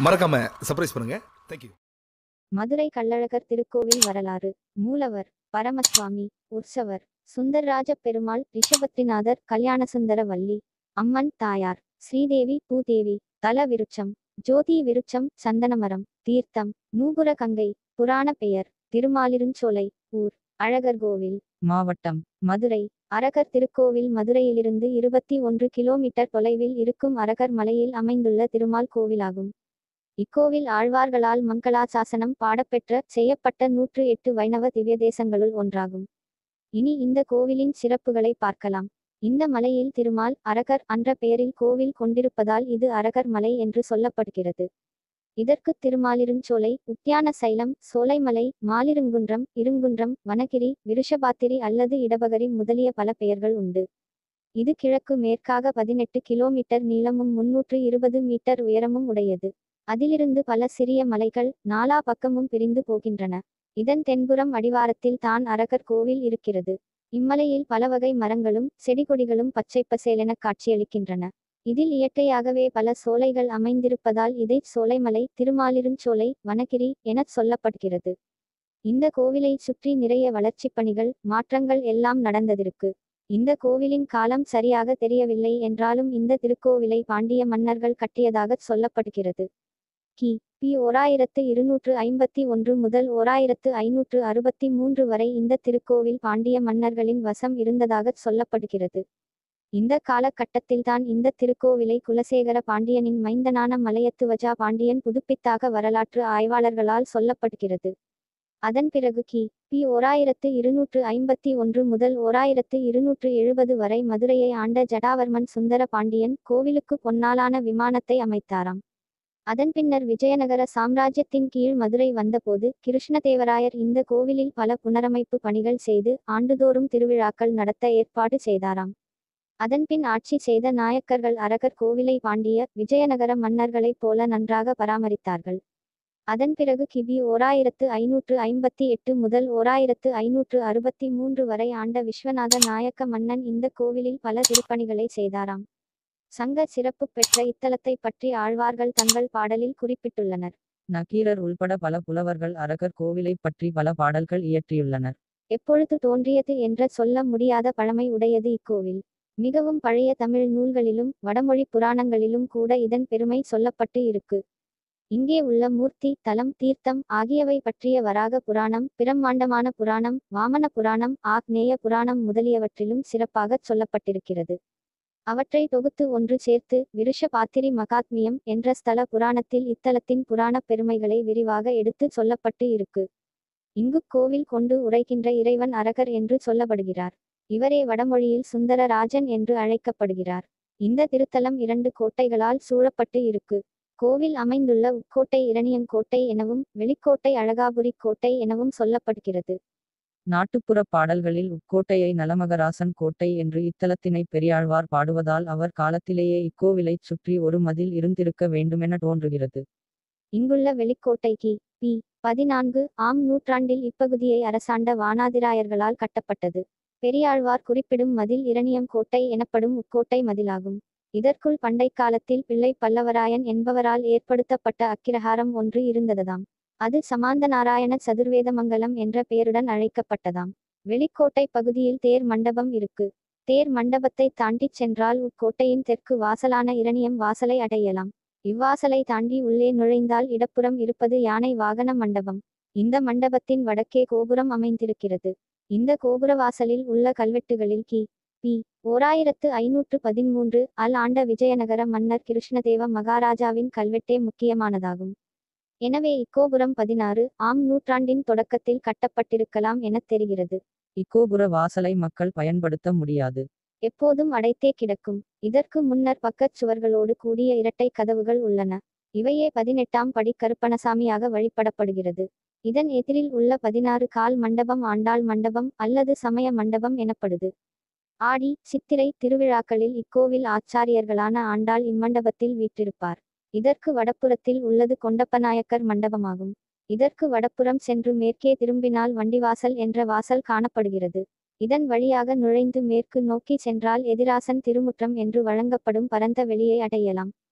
மறக்காம சர்ப்ரைஸ் பண்ணுங்க தேங்க்யூ மதுரை கள்ளழகர் திருக்கோவில் வரலாறு மூலவர் பரமசுவாமி உற்சவர் சுந்தரராஜ பெருமாள் ரிஷபத்ரிநாதர் கல்யாணசுந்தர வள்ளி அம்மன் தாயார் ஸ்ரீதேவி பூதேவி தல விருட்சம் ஜோதி விருட்சம் சந்தனமரம் தீர்த்தம் நூபுர கங்கை புராண பெயர் திருமாலிருஞ்சோலை ஊர் அழகர் கோவில் மாவட்டம் மதுரை அரகர் திருக்கோவில் மதுரையிலிருந்து இருபத்தி ஒன்று கிலோமீட்டர் தொலைவில் இருக்கும் அரகர் மலையில் அமைந்துள்ள திருமால் கோவிலாகும் இக்கோவில் ஆழ்வார்களால் மங்களாசாசனம் பாடப்பெற்ற செய்யப்பட்ட நூற்று எட்டு வைணவ திவ்ய தேசங்களுள் ஒன்றாகும் இனி இந்த கோவிலின் சிறப்புகளை பார்க்கலாம் இந்த மலையில் திருமால் அரகர் என்ற பெயரில் கோவில் கொண்டிருப்பதால் இது அரகர் மலை என்று சொல்லப்படுகிறது இதற்கு திருமாலிருஞ்சோலை உத்தியான சைலம் சோலைமலை மாலிருங்குன்றம் இருங்குன்றம் வனகிரி விருஷபாத்திரி அல்லது இடபகரி முதலிய பல பெயர்கள் உண்டு இது கிழக்கு மேற்காக பதினெட்டு கிலோமீட்டர் நீளமும் முன்னூற்று இருபது மீட்டர் உயரமும் உடையது அதிலிருந்து பல சிறிய மலைகள் நாலா பக்கமும் பிரிந்து போகின்றன இதன் தென்புறம் அடிவாரத்தில் தான் அரகர் கோவில் இருக்கிறது இம்மலையில் பல வகை மரங்களும் செடிகொடிகளும் பச்சை பசேலென காட்சியளிக்கின்றன இதில் இயற்கையாகவே பல சோலைகள் அமைந்திருப்பதால் இதை சோலைமலை திருமாலிருஞ்சோலை வனகிரி எனச் சொல்லப்படுகிறது இந்த கோவிலை சுற்றி நிறைய வளர்ச்சிப் பணிகள் மாற்றங்கள் எல்லாம் நடந்ததிருக்கு இந்த கோவிலின் காலம் சரியாக தெரியவில்லை என்றாலும் இந்த திருக்கோவிலை பாண்டிய மன்னர்கள் கட்டியதாகச் சொல்லப்படுகிறது கி பி ஓராயிரத்து இருநூற்று ஐம்பத்தி ஒன்று முதல் ஓராயிரத்து ஐநூற்று அறுபத்தி மூன்று வரை இந்த திருக்கோவில் பாண்டிய மன்னர்களின் வசம் இருந்ததாகச் சொல்லப்படுகிறது இந்த காலகட்டத்தில்தான் இந்த திருக்கோவிலை குலசேகர பாண்டியனின் மைந்தனான மலையத்துவஜா பாண்டியன் புதுப்பித்தாக வரலாற்று ஆய்வாளர்களால் சொல்லப்படுகிறது அதன் பிறகு கி பி ஓராயிரத்து இருநூற்று ஐம்பத்தி ஒன்று முதல் ஓராயிரத்து இருநூற்று எழுபது வரை மதுரையை ஆண்ட ஜடாவர்மன் சுந்தர பாண்டியன் கோவிலுக்கு பொன்னாலான விமானத்தை அமைத்தாராம் அதன் பின்னர் விஜயநகர சாம்ராஜ்யத்தின் கீழ் மதுரை வந்தபோது கிருஷ்ணதேவராயர் இந்த கோவிலில் பல புனரமைப்பு பணிகள் செய்து ஆண்டுதோறும் திருவிழாக்கள் நடத்த ஏற்பாடு செய்தாராம் அதன்பின் ஆட்சி செய்த நாயக்கர்கள் அரகர் கோவிலை பாண்டிய விஜயநகர மன்னர்களைப் போல நன்றாக பராமரித்தார்கள் அதன் பிறகு கிபி ஓராயிரத்து ஐநூற்று ஐம்பத்தி எட்டு முதல் ஓராயிரத்து ஐநூற்று அறுபத்தி மூன்று வரை ஆண்ட விஸ்வநாத நாயக்க மன்னன் இந்த கோவிலில் பல திருப்பணிகளை செய்தாராம் சங்க சிறப்பு பெற்ற இத்தலத்தை பற்றி ஆழ்வார்கள் தங்கள் பாடலில் குறிப்பிட்டுள்ளனர் நக்கீரர் உள்பட பல புலவர்கள் அரகர் கோவிலைப் பற்றி பல பாடல்கள் இயற்றியுள்ளனர் எப்பொழுது தோன்றியது என்ற சொல்ல முடியாத பழமை உடையது இக்கோவில் மிகவும் பழைய தமிழ் நூல்களிலும் வடமொழி புராணங்களிலும் கூட இதன் பெருமை சொல்லப்பட்டு இருக்கு இங்கே உள்ள மூர்த்தி தலம் தீர்த்தம் ஆகியவை பற்றிய வராக புராணம் பிரம்மாண்டமான புராணம் வாமன புராணம் ஆக்நேய புராணம் முதலியவற்றிலும் சிறப்பாகச் சொல்லப்பட்டிருக்கிறது அவற்றை தொகுத்து ஒன்று சேர்த்து விருஷ பாத்திரி மகாத்மியம் என்ற ஸ்தல புராணத்தில் இத்தலத்தின் புராணப் பெருமைகளை விரிவாக எடுத்து சொல்லப்பட்டு இருக்கு இங்கு கோவில் கொண்டு உரைக்கின்ற இறைவன் அரகர் என்று சொல்லப்படுகிறார் இவரே வடமொழியில் சுந்தரராஜன் என்று அழைக்கப்படுகிறார் இந்த திருத்தலம் இரண்டு கோட்டைகளால் சூழப்பட்டு இருக்கு கோவில் அமைந்துள்ள உட்கோட்டை இரணியங்கோட்டை எனவும் வெளிக்கோட்டை அழகாபுரி கோட்டை எனவும் சொல்லப்படுகிறது நாட்டுப்புற பாடல்களில் உட்கோட்டையை நலமகராசன் கோட்டை என்று இத்தலத்தினை பெரியாழ்வார் பாடுவதால் அவர் காலத்திலேயே இக்கோவிலைச் சுற்றி ஒரு மதில் இருந்திருக்க வேண்டுமென தோன்றுகிறது இங்குள்ள வெளிக்கோட்டை கி பி பதினான்கு ஆம் நூற்றாண்டில் இப்பகுதியை அரசாண்ட வானாதிராயர்களால் கட்டப்பட்டது பெரியாழ்வார் குறிப்பிடும் மதில் இரணியம் கோட்டை எனப்படும் உட்கோட்டை மதிலாகும் இதற்குள் பண்டைக் காலத்தில் பிள்ளை பல்லவராயன் என்பவரால் ஏற்படுத்தப்பட்ட அக்கிரஹாரம் ஒன்று இருந்ததாம் அது சமாந்த நாராயண சதுர்வேதமங்கலம் என்ற பெயருடன் அழைக்கப்பட்டதாம் வெளிக்கோட்டை பகுதியில் தேர் மண்டபம் இருக்கு தேர் மண்டபத்தை தாண்டிச் சென்றால் உட்கோட்டையின் தெற்கு வாசலான இரணியம் வாசலை அடையலாம் இவ்வாசலை தாண்டி உள்ளே நுழைந்தால் இடப்புறம் இருப்பது யானை வாகன மண்டபம் இந்த மண்டபத்தின் வடக்கே கோபுரம் அமைந்திருக்கிறது இந்த கோபுர வாசலில் உள்ள கல்வெட்டுகளில் கி பி ஓராயிரத்து ஐநூற்று பதிமூன்று அல் ஆண்ட விஜயநகர மன்னர் கிருஷ்ணதேவ மகாராஜாவின் கல்வெட்டே முக்கியமானதாகும் எனவே இக்கோபுரம் பதினாறு ஆம் நூற்றாண்டின் தொடக்கத்தில் கட்டப்பட்டிருக்கலாம் எனத் தெரிகிறது இக்கோபுர வாசலை மக்கள் பயன்படுத்த முடியாது எப்போதும் அடைத்தே கிடக்கும் இதற்கு முன்னர் பக்கச் சுவர்களோடு கூடிய இரட்டை கதவுகள் உள்ளன இவையே பதினெட்டாம் படி கருப்பணசாமியாக வழிபடப்படுகிறது இதன் எதிரில் உள்ள பதினாறு கால் மண்டபம் ஆண்டாள் மண்டபம் அல்லது சமய மண்டபம் எனப்படுது ஆடி சித்திரை திருவிழாக்களில் இக்கோவில் ஆச்சாரியர்களான ஆண்டாள் இம்மண்டபத்தில் வீற்றிருப்பார் இதற்கு வடப்புறத்தில் உள்ளது கொண்டப்பநாயக்கர் மண்டபமாகும் இதற்கு வடப்புறம் சென்று மேற்கே திரும்பினால் வண்டிவாசல் என்ற வாசல் காணப்படுகிறது இதன் வழியாக நுழைந்து மேற்கு நோக்கி சென்றால் எதிராசன் திருமுற்றம் என்று வழங்கப்படும் பரந்த வெளியை அடையலாம்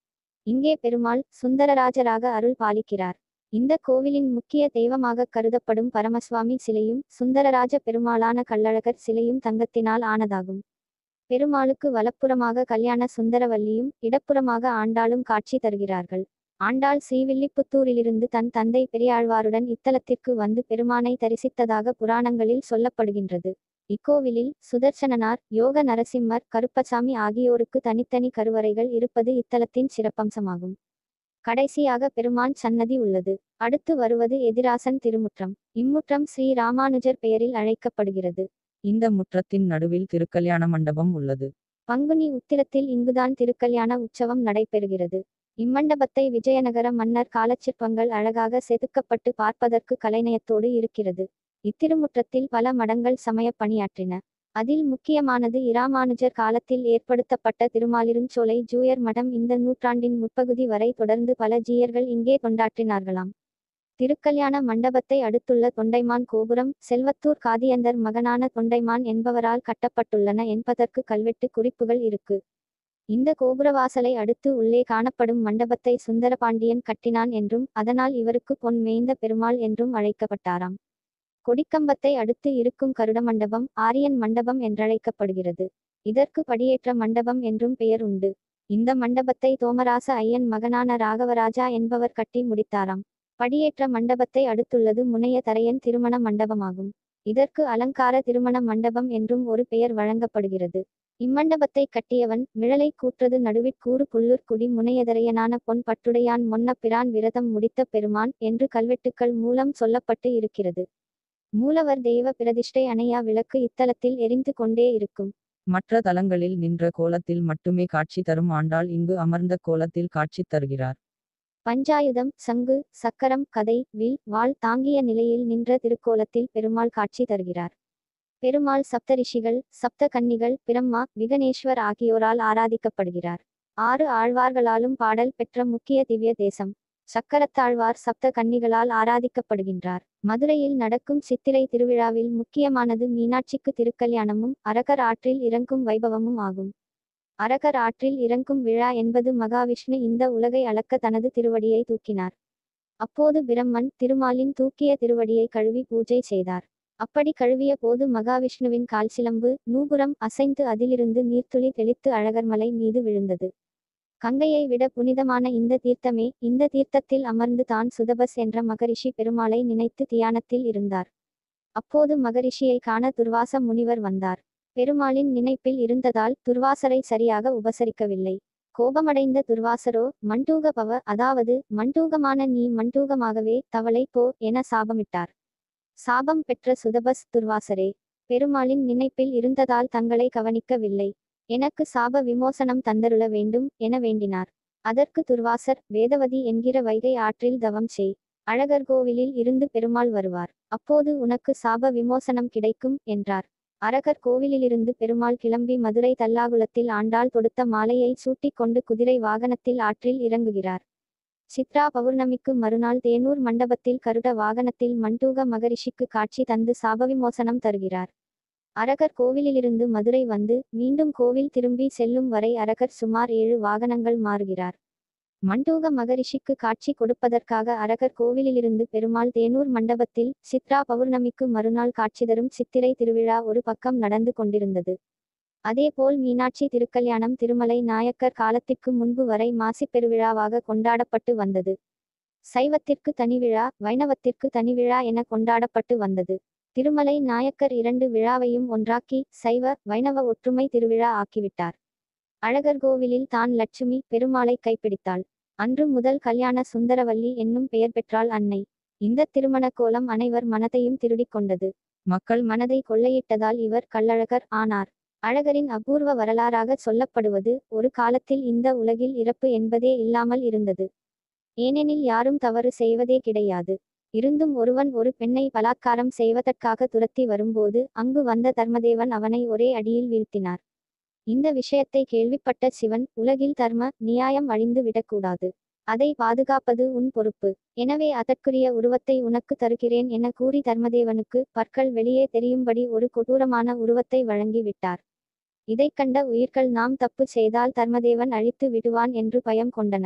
இங்கே பெருமாள் சுந்தரராஜராக அருள் பாலிக்கிறார் இந்த கோவிலின் முக்கிய தெய்வமாக கருதப்படும் பரமசுவாமி சிலையும் சுந்தரராஜ பெருமாளான கள்ளழகர் சிலையும் தங்கத்தினால் ஆனதாகும் பெருமாளுக்கு வலப்புறமாக கல்யாண சுந்தரவல்லியும் இடப்புறமாக ஆண்டாளும் காட்சி தருகிறார்கள் ஆண்டாள் ஸ்ரீவில்லிபுத்தூரிலிருந்து தன் தந்தை பெரியாழ்வாருடன் இத்தலத்திற்கு வந்து பெருமானை தரிசித்ததாக புராணங்களில் சொல்லப்படுகின்றது இக்கோவிலில் சுதர்சனனார் யோக நரசிம்மர் கருப்பசாமி ஆகியோருக்கு தனித்தனி கருவறைகள் இருப்பது இத்தலத்தின் சிறப்பம்சமாகும் கடைசியாக பெருமான் சன்னதி உள்ளது அடுத்து வருவது எதிராசன் திருமுற்றம் இம்முற்றம் ஸ்ரீ ராமானுஜர் பெயரில் அழைக்கப்படுகிறது இந்த முற்றத்தின் நடுவில் திருக்கல்யாண மண்டபம் உள்ளது பங்குனி உத்திரத்தில் இங்குதான் திருக்கல்யாண உற்சவம் நடைபெறுகிறது இம்மண்டபத்தை விஜயநகர மன்னர் காலச்சிற்பங்கள் அழகாக செதுக்கப்பட்டு பார்ப்பதற்கு கலைநயத்தோடு இருக்கிறது இத்திருமுற்றத்தில் பல மடங்கள் சமய பணியாற்றின அதில் முக்கியமானது இராமானுஜர் காலத்தில் ஏற்படுத்தப்பட்ட திருமாலிருஞ்சோலை ஜூயர் மடம் இந்த நூற்றாண்டின் முற்பகுதி வரை தொடர்ந்து பல ஜீயர்கள் இங்கே தொண்டாற்றினார்களாம் திருக்கல்யாண மண்டபத்தை அடுத்துள்ள தொண்டைமான் கோபுரம் செல்வத்தூர் காதியந்தர் மகனான தொண்டைமான் என்பவரால் கட்டப்பட்டுள்ளன என்பதற்கு கல்வெட்டு குறிப்புகள் இருக்கு இந்த கோபுரவாசலை அடுத்து உள்ளே காணப்படும் மண்டபத்தை சுந்தரபாண்டியன் கட்டினான் என்றும் அதனால் இவருக்கு பொன் மேய்ந்த பெருமாள் என்றும் அழைக்கப்பட்டாராம் கொடிக்கம்பத்தை அடுத்து இருக்கும் கருட மண்டபம் ஆரியன் மண்டபம் என்றழைக்கப்படுகிறது இதற்கு படியேற்ற மண்டபம் என்றும் பெயர் உண்டு இந்த மண்டபத்தை தோமராச ஐயன் மகனான ராகவராஜா என்பவர் கட்டி முடித்தாராம் படியேற்ற மண்டபத்தை அடுத்துள்ளது முனைய தரையன் திருமண மண்டபமாகும் இதற்கு அலங்கார திருமண மண்டபம் என்றும் ஒரு பெயர் வழங்கப்படுகிறது இம்மண்டபத்தை கட்டியவன் மிழலை கூற்றது நடுவிற்கூறு புல்லூர் குடி முனையதரையனான பொன் பட்டுடையான் மொன்ன பிரான் விரதம் முடித்த பெருமான் என்று கல்வெட்டுக்கள் மூலம் சொல்லப்பட்டு இருக்கிறது மூலவர் தெய்வ பிரதிஷ்டை அணையா விளக்கு இத்தலத்தில் எரிந்து கொண்டே இருக்கும் மற்ற தலங்களில் நின்ற கோலத்தில் மட்டுமே காட்சி தரும் ஆண்டாள் இங்கு அமர்ந்த கோலத்தில் காட்சி தருகிறார் பஞ்சாயுதம் சங்கு சக்கரம் கதை வில் வாள் தாங்கிய நிலையில் நின்ற திருக்கோலத்தில் பெருமாள் காட்சி தருகிறார் பெருமாள் சப்தரிஷிகள் சப்த கன்னிகள் பிரம்மா விகனேஸ்வர் ஆகியோரால் ஆராதிக்கப்படுகிறார் ஆறு ஆழ்வார்களாலும் பாடல் பெற்ற முக்கிய திவ்ய தேசம் சக்கரத்தாழ்வார் சப்த கன்னிகளால் ஆராதிக்கப்படுகின்றார் மதுரையில் நடக்கும் சித்திரை திருவிழாவில் முக்கியமானது மீனாட்சிக்கு திருக்கல்யாணமும் அரகர் ஆற்றில் இறங்கும் வைபவமும் ஆகும் அரகர் ஆற்றில் இறங்கும் விழா என்பது மகாவிஷ்ணு இந்த உலகை அளக்க தனது திருவடியை தூக்கினார் அப்போது பிரம்மன் திருமாலின் தூக்கிய திருவடியை கழுவி பூஜை செய்தார் அப்படி கழுவிய போது மகாவிஷ்ணுவின் கால் சிலம்பு நூபுரம் அசைந்து அதிலிருந்து நீர்த்துளி தெளித்து அழகர்மலை மீது விழுந்தது கங்கையை விட புனிதமான இந்த தீர்த்தமே இந்த தீர்த்தத்தில் அமர்ந்து தான் சுதபஸ் என்ற மகரிஷி பெருமாளை நினைத்து தியானத்தில் இருந்தார் அப்போது மகரிஷியை காண துர்வாச முனிவர் வந்தார் பெருமாளின் நினைப்பில் இருந்ததால் துர்வாசரை சரியாக உபசரிக்கவில்லை கோபமடைந்த துர்வாசரோ மண்டூக பவ அதாவது மண்டூகமான நீ மண்டூகமாகவே தவளை போ என சாபமிட்டார் சாபம் பெற்ற சுதபஸ் துர்வாசரே பெருமாளின் நினைப்பில் இருந்ததால் தங்களை கவனிக்கவில்லை எனக்கு சாப விமோசனம் தந்தருள வேண்டும் என வேண்டினார் அதற்கு துர்வாசர் வேதவதி என்கிற வைகை ஆற்றில் தவம் செய் அழகர் கோவிலில் இருந்து பெருமாள் வருவார் அப்போது உனக்கு சாப விமோசனம் கிடைக்கும் என்றார் அரகர் கோவிலிலிருந்து பெருமாள் கிளம்பி மதுரை தல்லாகுளத்தில் ஆண்டாள் தொடுத்த மாலையை சூட்டிக் கொண்டு குதிரை வாகனத்தில் ஆற்றில் இறங்குகிறார் சித்ரா பௌர்ணமிக்கு மறுநாள் தேனூர் மண்டபத்தில் கருட வாகனத்தில் மண்டூக மகரிஷிக்கு காட்சி தந்து சாபவிமோசனம் தருகிறார் அரகர் கோவிலிலிருந்து மதுரை வந்து மீண்டும் கோவில் திரும்பி செல்லும் வரை அரகர் சுமார் ஏழு வாகனங்கள் மாறுகிறார் மண்டூக மகரிஷிக்கு காட்சி கொடுப்பதற்காக அரகர் கோவிலிலிருந்து பெருமாள் தேனூர் மண்டபத்தில் சித்ரா பௌர்ணமிக்கு மறுநாள் காட்சி தரும் சித்திரை திருவிழா ஒரு பக்கம் நடந்து கொண்டிருந்தது அதேபோல் மீனாட்சி திருக்கல்யாணம் திருமலை நாயக்கர் காலத்திற்கு முன்பு வரை மாசிப் பெருவிழாவாக கொண்டாடப்பட்டு வந்தது சைவத்திற்கு தனி விழா வைணவத்திற்கு தனி விழா என கொண்டாடப்பட்டு வந்தது திருமலை நாயக்கர் இரண்டு விழாவையும் ஒன்றாக்கி சைவ வைணவ ஒற்றுமை திருவிழா ஆக்கிவிட்டார் அழகர் கோவிலில் தான் லட்சுமி பெருமாளை கைப்பிடித்தாள் அன்று முதல் கல்யாண சுந்தரவல்லி என்னும் பெயர் பெற்றாள் அன்னை இந்த திருமண கோலம் அனைவர் மனதையும் திருடிக் கொண்டது மக்கள் மனதை கொள்ளையிட்டதால் இவர் கள்ளழகர் ஆனார் அழகரின் அபூர்வ வரலாறாக சொல்லப்படுவது ஒரு காலத்தில் இந்த உலகில் இறப்பு என்பதே இல்லாமல் இருந்தது ஏனெனில் யாரும் தவறு செய்வதே கிடையாது இருந்தும் ஒருவன் ஒரு பெண்ணை பலாத்காரம் செய்வதற்காக துரத்தி வரும்போது அங்கு வந்த தர்மதேவன் அவனை ஒரே அடியில் வீழ்த்தினார் இந்த விஷயத்தை கேள்விப்பட்ட சிவன் உலகில் தர்ம நியாயம் அழிந்து விடக்கூடாது அதை பாதுகாப்பது உன் பொறுப்பு எனவே அதற்குரிய உருவத்தை உனக்கு தருகிறேன் என கூறி தர்மதேவனுக்கு பற்கள் வெளியே தெரியும்படி ஒரு கொடூரமான உருவத்தை வழங்கி விட்டார் இதைக் கண்ட உயிர்கள் நாம் தப்பு செய்தால் தர்மதேவன் அழித்து விடுவான் என்று பயம் கொண்டன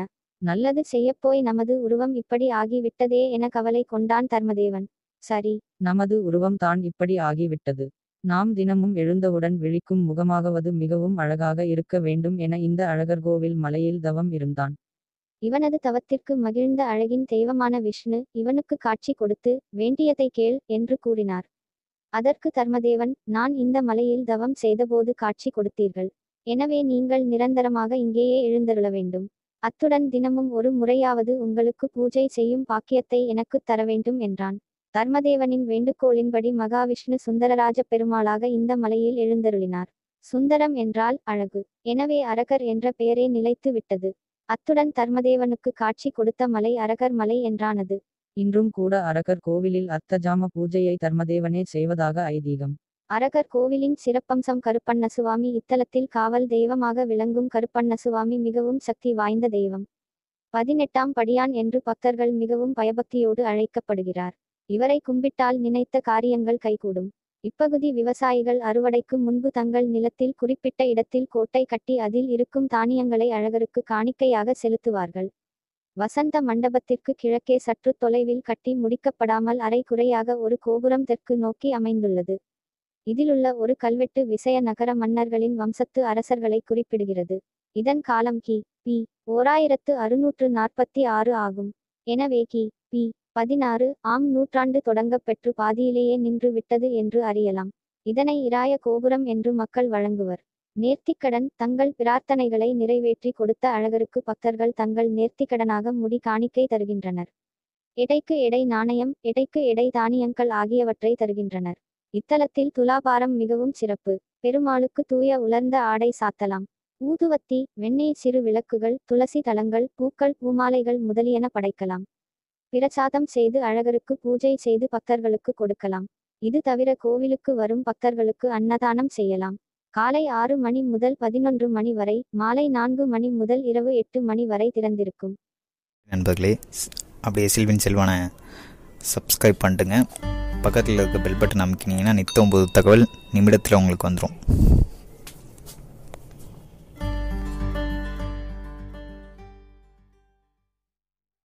நல்லது செய்யப்போய் நமது உருவம் இப்படி ஆகிவிட்டதே என கவலை கொண்டான் தர்மதேவன் சரி நமது உருவம் தான் இப்படி ஆகிவிட்டது நாம் தினமும் எழுந்தவுடன் விழிக்கும் முகமாகவது மிகவும் அழகாக இருக்க வேண்டும் என இந்த அழகர்கோவில் மலையில் தவம் இருந்தான் இவனது தவத்திற்கு மகிழ்ந்த அழகின் தெய்வமான விஷ்ணு இவனுக்கு காட்சி கொடுத்து வேண்டியதை கேள் என்று கூறினார் அதற்கு தர்மதேவன் நான் இந்த மலையில் தவம் செய்தபோது காட்சி கொடுத்தீர்கள் எனவே நீங்கள் நிரந்தரமாக இங்கேயே எழுந்தருள வேண்டும் அத்துடன் தினமும் ஒரு முறையாவது உங்களுக்கு பூஜை செய்யும் பாக்கியத்தை எனக்குத் தர வேண்டும் என்றான் தர்மதேவனின் வேண்டுகோளின்படி மகாவிஷ்ணு சுந்தரராஜ பெருமாளாக இந்த மலையில் எழுந்தருளினார் சுந்தரம் என்றால் அழகு எனவே அரகர் என்ற பெயரே நிலைத்து விட்டது அத்துடன் தர்மதேவனுக்கு காட்சி கொடுத்த மலை அரகர் மலை என்றானது இன்றும் கூட அரகர் கோவிலில் அர்த்தஜாம பூஜையை தர்மதேவனே செய்வதாக ஐதீகம் அரகர் கோவிலின் சிறப்பம்சம் கருப்பண்ணசுவாமி இத்தலத்தில் காவல் தெய்வமாக விளங்கும் கருப்பண்ணசுவாமி மிகவும் சக்தி வாய்ந்த தெய்வம் பதினெட்டாம் படியான் என்று பக்தர்கள் மிகவும் பயபக்தியோடு அழைக்கப்படுகிறார் இவரை கும்பிட்டால் நினைத்த காரியங்கள் கைகூடும் இப்பகுதி விவசாயிகள் அறுவடைக்கு முன்பு தங்கள் நிலத்தில் குறிப்பிட்ட இடத்தில் கோட்டை கட்டி அதில் இருக்கும் தானியங்களை அழகருக்கு காணிக்கையாக செலுத்துவார்கள் வசந்த மண்டபத்திற்கு கிழக்கே சற்று தொலைவில் கட்டி முடிக்கப்படாமல் அரை குறையாக ஒரு கோபுரம் தெற்கு நோக்கி அமைந்துள்ளது இதிலுள்ள ஒரு கல்வெட்டு விசய நகர மன்னர்களின் வம்சத்து அரசர்களை குறிப்பிடுகிறது இதன் காலம் கி பி ஓராயிரத்து அறுநூற்று நாற்பத்தி ஆறு ஆகும் எனவே கி பி பதினாறு ஆம் நூற்றாண்டு தொடங்கப் பெற்று பாதியிலேயே நின்று விட்டது என்று அறியலாம் இதனை இராய கோபுரம் என்று மக்கள் வழங்குவர் நேர்த்திக்கடன் தங்கள் பிரார்த்தனைகளை நிறைவேற்றி கொடுத்த அழகருக்கு பக்தர்கள் தங்கள் நேர்த்திக்கடனாக முடி காணிக்கை தருகின்றனர் எடைக்கு எடை நாணயம் எடைக்கு எடை தானியங்கள் ஆகியவற்றை தருகின்றனர் இத்தலத்தில் துலாபாரம் மிகவும் சிறப்பு பெருமாளுக்கு தூய உலர்ந்த ஆடை சாத்தலாம் ஊதுவத்தி வெண்ணெய் சிறு விளக்குகள் துளசி தலங்கள் பூக்கள் பூமாலைகள் முதலியன படைக்கலாம் பிரசாதம் செய்து அழகருக்கு பூஜை செய்து பக்தர்களுக்கு கொடுக்கலாம் இது தவிர கோவிலுக்கு வரும் பக்தர்களுக்கு அன்னதானம் செய்யலாம் காலை ஆறு மணி முதல் பதினொன்று மணி வரை மாலை நான்கு மணி முதல் இரவு எட்டு மணி வரை திறந்திருக்கும் நண்பர்களே ஸ்- அப்படியே செல்வின் செல்வானை சப்ஸ்கிரைப் பண்ணிட்டுங்க பக்கத்தில் இருக்க பெல் பட்டன் அமைக்கினீங்கன்னா நித்தம் புது தகவல் நிமிடத்தில் உங்களுக்கு வந்துடும்